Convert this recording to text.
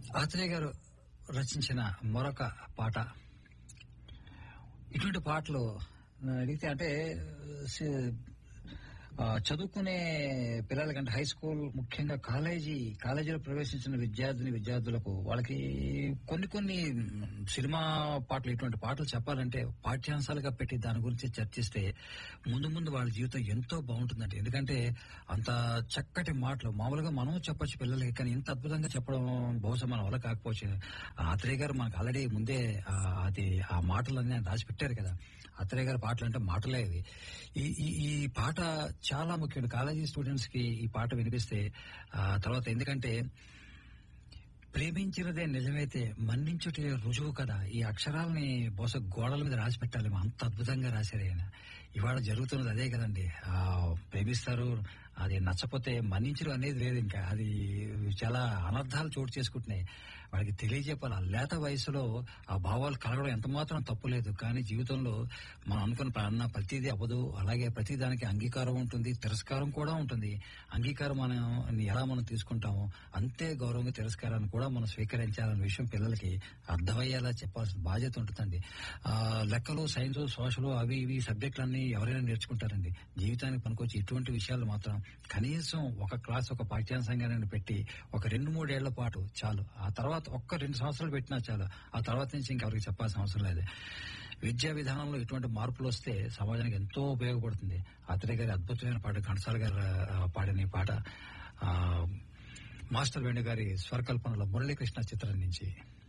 ఆత్రేయ గారు రచించిన మరొక పాట ఇటువంటి పాటలు అడిగితే అంటే సి- ఆ, చదువుకునే పిల్లలకంటే హై స్కూల్ ముఖ్యంగా కాలేజీ కాలేజీలో ప్రవేశించిన విద్యార్థిని విద్యార్థులకు వాళ్ళకి కొన్ని కొన్ని సినిమా పాటలు ఇటువంటి పాటలు చెప్పాలంటే పాఠ్యాంశాలుగా పెట్టి దాని గురించి చర్చిస్తే ముందు ముందు వాళ్ళ జీవితం ఎంతో బాగుంటుందండి ఎందుకంటే అంత చక్కటి మాటలు మామూలుగా మనం చెప్పొచ్చు పిల్లలకి కానీ ఇంత అద్భుతంగా చెప్పడం బహుశా మన వల్ల కాకపోవచ్చు ఆత్రేయ గారు మనకు ఆల్రెడీ ముందే ఆ, అది ఆ మాటలన్నీ ఆయన రాసి పెట్టారు కదా ఆత్రేయ గారి పాటలు అంటే మాటలే ఇవి ఈ ఈ- ఈ పాట చాలా ముఖ్యం కాలేజీ స్టూడెంట్స్ కి ఈ పాట వినిపిస్తే ఆ తర్వాత ఎందుకంటే ప్రేమించినదే నిజమైతే మన్నించుటే రుజువు కదా ఈ అక్షరాలని బహుశా గోడల మీద రాసి పెట్టాలి అంత అద్భుతంగా రాశారు ఆయన ఇవాళ జరుగుతున్నది అదే కదండి ఆ ప్రేమిస్తారు అది నచ్చపోతే మన్నించడం అనేది లేదు ఇంకా అది చాలా అనర్థాలు చోటు చేసుకుంటున్నాయి వాడికి తెలియజెప్పాలి ఆ లేత వయసులో ఆ భావాలు కలగడం ఎంత మాత్రం తప్పు లేదు కానీ జీవితంలో మనం అనుకున్న ప్ర- అన్న ప్రతిదీ అవ్వదు అలాగే ప్రతి దానికి అంగీకారం ఉంటుంది తిరస్కారం కూడా ఉంటుంది అంగీకారం మనం ఎలా మనం తీసుకుంటామో అంతే గౌరవంగా తిరస్కారాన్ని కూడా మనం స్వీకరించాలనే విషయం పిల్లలకి అర్థమయ్యేలా చెప్పాల్సిన బాధ్యత ఉంటుందండి ఆ లెక్కలు సైన్స్ సోషల్ అవి ఇవి సబ్జెక్టులన్నీ ఎవరైనా నేర్చుకుంటారండి జీవితానికి పనికొచ్చి ఇటువంటి విషయాలు మాత్రం కనీసం ఒక క్లాస్ ఒక పాఠ్యాంశంగానే పెట్టి ఒక రెండు మూడేళ్ల పాటు చాలు ఆ తర్వాత ఒక్క రెండు సంవత్సరాలు పెట్టినా చాలు ఆ తర్వాత నుంచి ఇంకెవరికి చెప్పాల్సిన అవసరం లేదు విద్యా విధానంలో ఇటువంటి మార్పులు వస్తే సమాజానికి ఎంతో ఉపయోగపడుతుంది అతడి గారి అద్భుతమైన పాట ఘంటసాల గారు ఆ, పాడిన ఈ పాట ఆ, మాస్టర్ వేణు గారి స్వరకల్పనలో మురళీకృష్ణ చిత్రం నుంచి